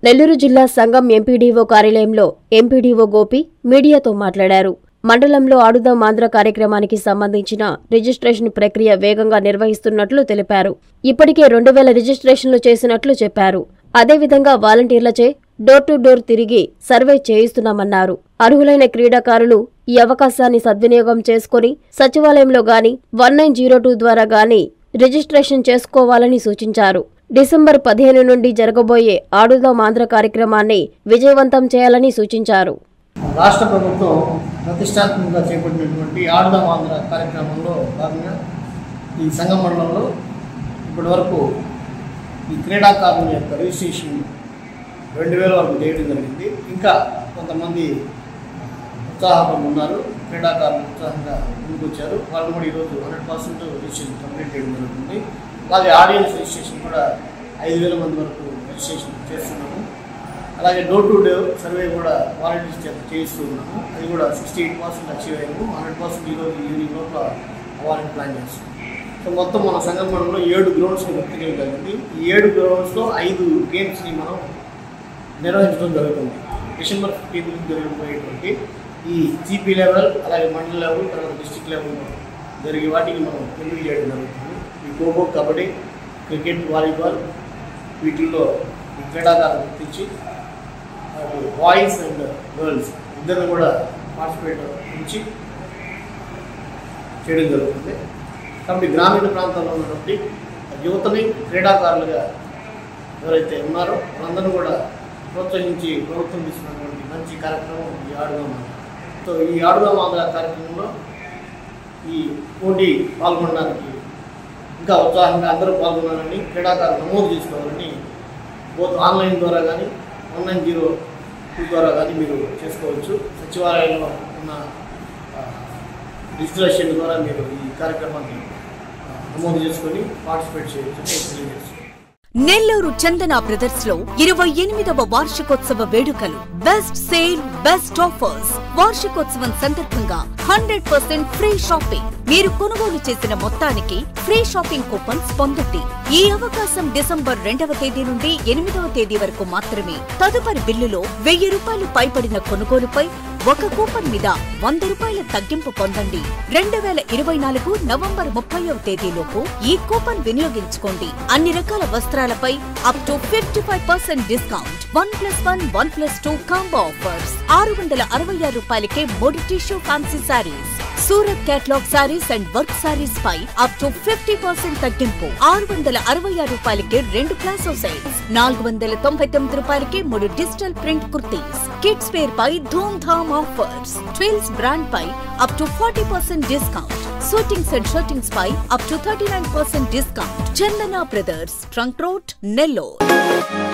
నెల్లూరు జిల్లా సంఘం ఎంపీడీఓ కార్యాలయంలో ఎంపీడీఓ గోపి మీడియాతో మాట్లాడారు మండలంలో ఆడుదాం ఆంధ్ర కార్యక్రమానికి సంబంధించిన రిజిస్ట్రేషన్ ప్రక్రియ వేగంగా నిర్వహిస్తున్నట్లు తెలిపారు ఇప్పటికే రెండు వేల రిజిస్ట్రేషన్లు చేసినట్లు చెప్పారు అదేవిధంగా వాలంటీర్లచే డోర్ టు డోర్ తిరిగి సర్వే చేయిస్తున్నామన్నారు అర్హులైన క్రీడాకారులు ఈ అవకాశాన్ని సద్వినియోగం చేసుకుని సచివాలయంలో గాని వన్ నైన్ జీరో టూ ద్వారా గాని రిజిస్ట్రేషన్ చేసుకోవాలని సూచించారు డిసెంబర్ పదిహేను నుండి జరగబోయే ఆడుదాం ఆంధ్ర కార్యక్రమాన్ని విజయవంతం చేయాలని సూచించారు రాష్ట్ర ప్రభుత్వం ప్రతిష్టాత్మకంగా చేపట్టినటువంటి ఆడుదాం ఆంధ్ర కార్యక్రమంలో భాగంగా ఈ సంఘం మండలంలో ఇప్పటి వరకు ఈ క్రీడాకారుల యొక్క రిజిస్ట్రేషన్ రెండు వేల వరకు చేయడం జరిగింది ఇంకా కొంతమంది ఉత్సాహపరులు ఉన్నారు క్రీడాకారులు ఉత్సాహంగా ముందుకొచ్చారు వాళ్ళు కూడా ఈరోజు హండ్రెడ్ పర్సెంట్ రిజిస్ట్రేషన్ కంప్లీట్ చేయడం జరుగుతుంది అలాగే ఆడియన్స్ రిజిస్ట్రేషన్ కూడా ఐదు వేల మంది వరకు రిజిస్ట్రేషన్ చేస్తున్నాము అలాగే డోర్ టు డోర్ సర్వే కూడా వాలంటీర్స్ చేత చేయిస్తూ ఉన్నాము అది కూడా సిక్స్టీ ఎయిట్ పర్సెంట్ అచీవ్ అయ్యాము హండ్రెడ్ పర్సెంట్ ఈరోజు ఈవినింగ్ లోపల అవ్వాలని ప్లాన్ చేస్తున్నాం సో మొత్తం మన సంఘం మండలంలో ఏడు గ్రౌండ్స్ని భర్తీ చేయడం జరిగింది ఈ ఏడు గ్రౌండ్స్లో ఐదు గేమ్స్ని మనం నిర్వహించడం జరుగుతుంది డిసెంబర్ ఫిఫ్టీన్ నుంచి జరగబోయేటువంటి ఈ జీపీ లెవెల్ అలాగే మండల లెవెల్ తర్వాత డిస్టిక్ లెవెల్ జరిగే వాటికి మనం ఎంపిక చేయడం జరుగుతుంది ఈ ఖోఖో కబడ్డీ క్రికెట్ వాలీబాల్ వీటిల్లో ఈ క్రీడాకారులు గుర్తించి బాయ్స్ అండ్ గర్ల్స్ ఇద్దరు కూడా పార్టిసిపేట్ నుంచి చేయడం జరుగుతుంది కాబట్టి గ్రామీణ ప్రాంతాల్లో ఉన్నటువంటి యువతని క్రీడాకారులుగా ఎవరైతే ఉన్నారో వాళ్ళందరూ కూడా ప్రోత్సహించి ప్రభుత్వం తీసుకున్నటువంటి మంచి కార్యక్రమం ఈ ఆడుదాం ఆంధ్ర. సో ఈ ఆడుదాం ఆంధ్ర కార్యక్రమంలో ఈ పోటీ పాల్గొనడానికి ఇంకా ఉత్సాహంగా అందరూ పాల్గొనాలని క్రీడాకారులు నమోదు చేసుకోవాలని బోత్ ఆన్లైన్ ద్వారా కానీ వన్ నైన్ జీరో టూ ద్వారా కానీ మీరు చేసుకోవచ్చు సచివాలయంలో ఉన్న ఆ, రిజిస్ట్రేషన్ ద్వారా మీరు ఈ కార్యక్రమాన్ని ఆ, నమోదు చేసుకొని పార్టిసిపేట్ చేయవచ్చు అని తెలియజేస్తున్నాను నెల్లూరు చందన బ్రదర్స్ లో ఇరవై ఎనిమిదవ వార్షికోత్సవ వేడుకలు బెస్ట్ సేల్ బెస్ట్ ఆఫర్స్ వార్షికోత్సవం సందర్భంగా హండ్రెడ్ పర్సెంట్ ఫ్రీ షాపింగ్ మీరు కొనుగోలు చేసిన మొత్తానికి ఫ్రీ షాపింగ్ కూపన్స్ పొందండి ఈ అవకాశం డిసెంబర్ రెండవ తేదీ నుండి ఎనిమిదవ తేదీ వరకు మాత్రమే తదుపరి బిల్లులో వెయ్యి రూపాయలు పైబడిన కొనుగోలుపై ఒక కూపన్ మీద వంద రూపాయల తగ్గింపు పొందండి రెండు వేల ఇరవై నాలుగు నవంబర్ ముప్పైవ తేదీలోపు ఈ కూపన్ వినియోగించుకోండి అన్ని రకాల వస్త్రాలపై up to fifty five percent discount one plus one one plus two combo offers ఆరు వందల అరవై ఆరు రూపాయలకే మూడు tissue fancy saris Surat catalogue saris and work saris పై అప్ టు ఫిఫ్టీ పర్సెంట్ తగ్గింపు ఆరు వందల అరవై ఆరు రూపాయలకి రెండు ప్లాసో సెట్స్ నాలుగు వందల తొంభై తొమ్మిది రూపాయలకి మూడు digital print kurtis kids wear పై Dhoom Dham offers twills brand పై up to forty percent discount suitings and shirtings పై up to thirty nine percent discount Chandana brothers trunk road Nellore